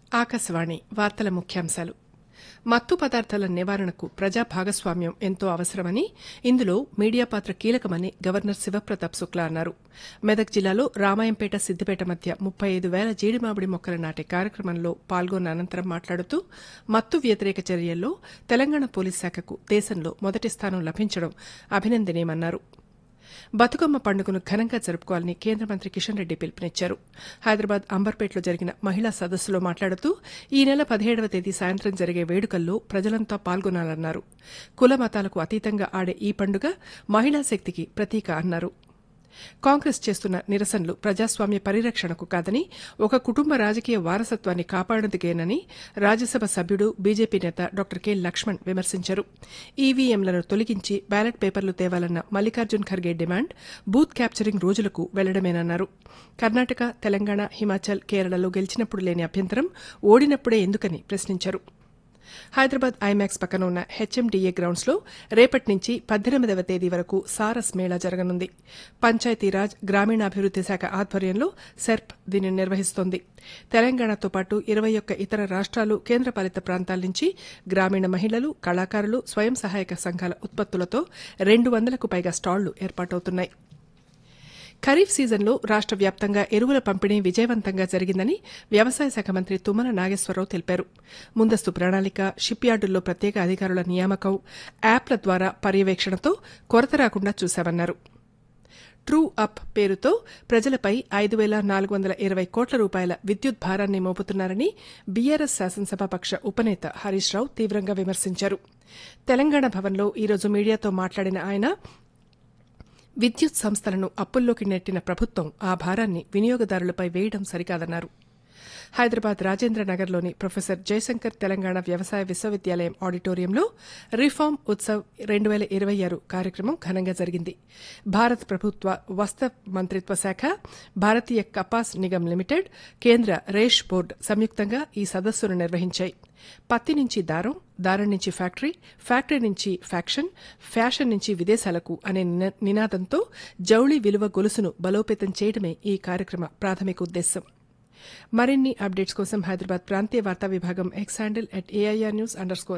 ఆకాశవాణి వార్తల ముఖ్యాంశాలు మత్తు పదార్థాల నివారణకు ప్రజా భాగస్వామ్యం ఎంతో అవసరమని ఇందులో మీడియా పాత్ర కీలకమని గవర్నర్ శివప్రతాప్ శుక్లా అన్నారు మెదక్ జిల్లాలో రామాయంపేట సిద్దిపేట మధ్య ముప్పై ఐదు వేల జీడిమామిడి మొక్కలు నాటే కార్యక్రమంలో పాల్గొన్న అనంతరం మాట్లాడుతూ మత్తు వ్యతిరేక చర్యల్లో తెలంగాణ పోలీస్ శాఖకు దేశంలో మొదటి స్థానం లభించడం అభినందనీయమన్నారు బతుకమ్మ పండుగను ఘనంగా జరుపుకోవాలని కేంద్ర మంత్రి కిషన్ రెడ్డి పిలుపునిచ్చారు హైదరాబాద్ అంబర్పేటలో జరిగిన మహిళా సదస్సులో మాట్లాడుతూ ఈ నెల పదిహేడవ తేదీ సాయంత్రం జరిగే వేడుకల్లో ప్రజలంతా పాల్గొనాలన్నారు కుల మతాలకు అతీతంగా ఆడే ఈ పండుగ మహిళా శక్తికి ప్రతీక అన్నారు కాంగ్రెస్ చేస్తున్న నిరసనలు ప్రజాస్వామ్య పరిరక్షణకు కాదని ఒక కుటుంబ రాజకీయ వారసత్వాన్ని కాపాడేందుకేనని రాజ్యసభ సభ్యుడు బీజేపీ నేత డాక్టర్ కె లక్ష్మణ్ విమర్శించారు ఈవీఎంలను తొలగించి బ్యాలెట్ పేపర్లు తేవాలన్న Mallikarjun Kharge demand booth capturing రోజులకు వెళ్లడమేనన్నారు కర్ణాటక తెలంగాణ హిమాచల్ కేరళలో గెలిచినప్పుడు లేని అభ్యంతరం ఓడినప్పుడే ఎందుకని ప్రశ్నించారు హైదరాబాద్ ఐమాక్స్ పక్కన ఉన్న హెచ్ఎండిఏ గ్రౌండ్స్ లో రేపటి నుంచి పద్దెనిమిదవ తేదీ వరకు సారస్ మేళా జరగనుంది పంచాయతీరాజ్ గ్రామీణాభివృద్ది శాఖ ఆధ్వర్యంలో సెర్ప్ దీనిని నిర్వహిస్తోంది తెలంగాణతో పాటు ఇరవై ఒక్క ఇతర రాష్ట్రాలు కేంద్రపాలిత ప్రాంతాల నుంచి గ్రామీణ మహిళలు కళాకారులు స్వయం సహాయక సంఘాల ఉత్పత్తులతో రెండు వందలకు పైగా స్టాళ్లు ఏర్పాటవుతున్నాయి ఖరీఫ్ సీజన్లో రాష్ట వ్యాప్తంగా ఎరువుల పంపిణీ విజయవంతంగా జరిగిందని వ్యవసాయ శాఖ మంత్రి తుమ్మల నాగేశ్వరరావు తెలిపారు ముందస్తు ప్రణాళిక షిప్ యార్డుల్లో ప్రత్యేక అధికారుల నియామకం యాప్ల ద్వారా పర్యవేక్షణతో కొరత రాకుండా చూశామన్నారు ట్రూ అప్ పేరుతో ప్రజలపై ఐదు వేల నాలుగు వందల ఇరవై కోట్ల రూపాయల విద్యుత్ భారాన్ని మోపుతున్నారని బీఆర్ఎస్ శాసనసభాపక్ష ఉపనేత హరీష్ రావు తీవ్రంగా విమర్శించారు తెలంగాణ భవన్లో ఈరోజు మీడియాతో మాట్లాడిన ఆయన విద్యుత్ సంస్థలను అప్పుల్లోకి నెట్టిన ప్రభుత్వం ఆ భారాన్ని వినియోగదారులపై వేయడం సరికాదన్నారు హైదరాబాద్ రాజేంద్ర నగర్లోని ప్రొఫెసర్ జయశంకర్ తెలంగాణ వ్యవసాయ విశ్వవిద్యాలయం ఆడిటోరియంలో రిఫార్మ్ ఉత్సవ్ రెండు వేల ఇరవై ఆరు కార్యక్రమం ఘనంగా జరిగింది భారత ప్రభుత్వ వస్త్ర మంత్రిత్వ శాఖ భారతీయ కపాస్ నిగమ్ లిమిటెడ్ కేంద్ర రేష్ బోర్డు సంయుక్తంగా ఈ సదస్సును నిర్వహించాయి పత్తి నుంచి దారం దారం నుంచి ఫ్యాక్టరీ ఫ్యాక్టరీ నుంచి ఫ్యాక్షన్ ఫ్యాషన్ నుంచి విదేశాలకు అనే నినాదంతో జౌళి విలువ గొలుసును బలోపేతం చేయడమే ఈ కార్యక్రమ ప్రాథమిక ఉద్దేశం మరిన్ని అప్డేట్స్ కోసం హైదరాబాద్ ప్రాంతీయ వార్తా విభాగం X handle at AIR news under score